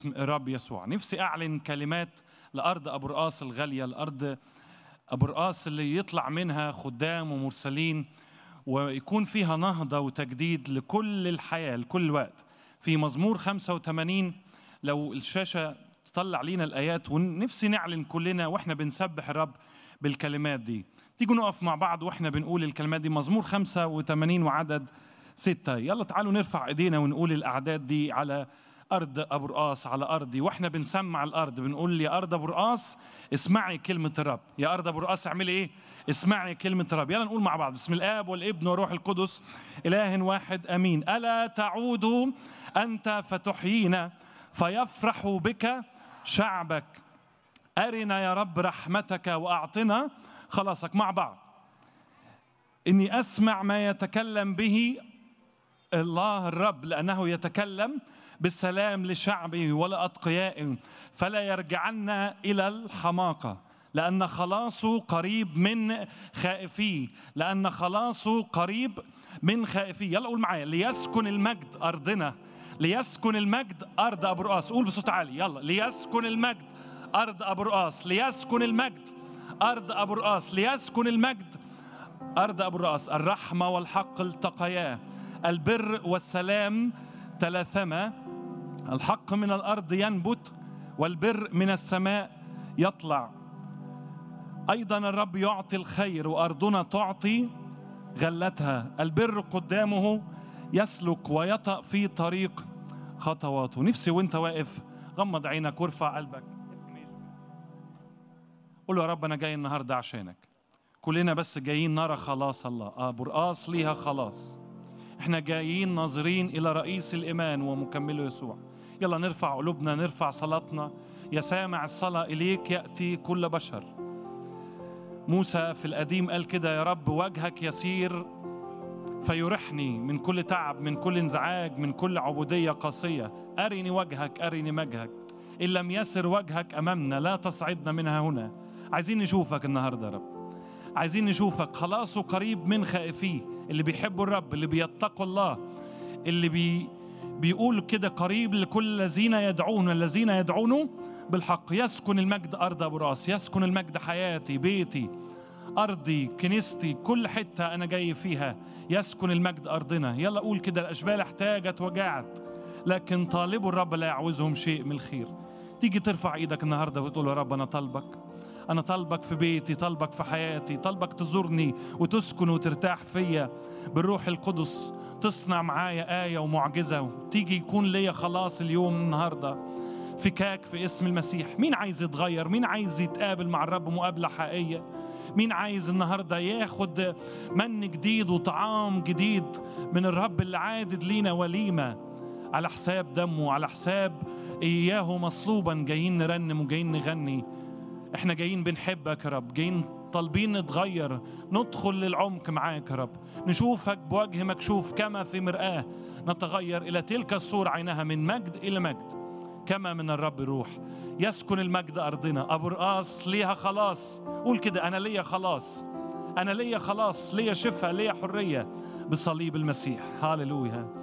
الرب يسوع نفسي أعلن كلمات لأرض أبو رقاص الغالية الأرض أبو رقاص اللي يطلع منها خدام ومرسلين ويكون فيها نهضة وتجديد لكل الحياة لكل وقت في مزمور 85 لو الشاشة تطلع لينا الآيات ونفسي نعلن كلنا وإحنا بنسبح الرب بالكلمات دي تيجوا نقف مع بعض وإحنا بنقول الكلمات دي مزمور 85 وعدد ستة يلا تعالوا نرفع ايدينا ونقول الأعداد دي على أرض أبو رقاص على أرضي وإحنا بنسمع الأرض بنقول يا أرض أبو رقاص اسمعي كلمة الرب يا أرض أبو رقاص اعملي إيه اسمعي كلمة الرب يلا نقول مع بعض بسم الآب والابن والروح القدس إله واحد أمين ألا تعود أنت فتحيينا فيفرح بك شعبك أرنا يا رب رحمتك وأعطنا خلاصك مع بعض إني أسمع ما يتكلم به الله الرب لأنه يتكلم بالسلام لشعبه ولأتقيائه فلا يرجعن إلى الحماقة لأن خلاصه قريب من خائفيه لأن خلاصه قريب من خائفيه يلا قول معايا ليسكن المجد أرضنا ليسكن المجد أرض أبو رقاص قول بصوت عالي يلا ليسكن المجد أرض أبو رقاص ليسكن المجد أرض أبو رقاص ليسكن المجد أرض أبو الرأس الرحمة والحق التقيا البر والسلام تلاثما الحق من الأرض ينبت والبر من السماء يطلع أيضا الرب يعطي الخير وأرضنا تعطي غلتها البر قدامه يسلك ويطأ في طريق خطواته نفسي وانت واقف غمض عينك وارفع قلبك قول له يا رب أنا جاي النهاردة عشانك كلنا بس جايين نرى خلاص الله ابو رقاص ليها خلاص احنا جايين ناظرين الى رئيس الايمان ومكمله يسوع يلا نرفع قلوبنا نرفع صلاتنا يا سامع الصلاه اليك ياتي كل بشر موسى في القديم قال كده يا رب وجهك يسير فيرحني من كل تعب من كل انزعاج من كل عبوديه قاسيه ارني وجهك ارني مجهك ان لم يسر وجهك امامنا لا تصعدنا منها هنا عايزين نشوفك النهارده يا رب عايزين نشوفك خلاصه قريب من خائفيه اللي بيحبوا الرب اللي بيتقوا الله اللي بي بيقول كده قريب لكل الذين يدعون الذين يدعونه بالحق يسكن المجد أرض أبو راس يسكن المجد حياتي بيتي أرضي كنيستي كل حتة أنا جاي فيها يسكن المجد أرضنا يلا قول كده الأشبال احتاجت وجاعت لكن طالبوا الرب لا يعوزهم شيء من الخير تيجي ترفع ايدك النهارده وتقول يا رب انا طالبك أنا طالبك في بيتي طالبك في حياتي طالبك تزورني وتسكن وترتاح فيا بالروح القدس تصنع معايا آية ومعجزة وتيجي يكون ليا خلاص اليوم النهاردة فكاك في اسم المسيح مين عايز يتغير مين عايز يتقابل مع الرب مقابلة حقيقية مين عايز النهارده ياخد من جديد وطعام جديد من الرب اللي عادد لينا وليمه على حساب دمه على حساب اياه مصلوبا جايين نرنم وجايين نغني احنا جايين بنحبك يا رب جايين طالبين نتغير ندخل للعمق معاك يا رب نشوفك بوجه مكشوف كما في مرآة نتغير إلى تلك الصورة عينها من مجد إلى مجد كما من الرب روح يسكن المجد أرضنا أبو رقاص ليها خلاص قول كده أنا ليا خلاص أنا ليا خلاص ليا شفاء ليا حرية بصليب المسيح هاللويا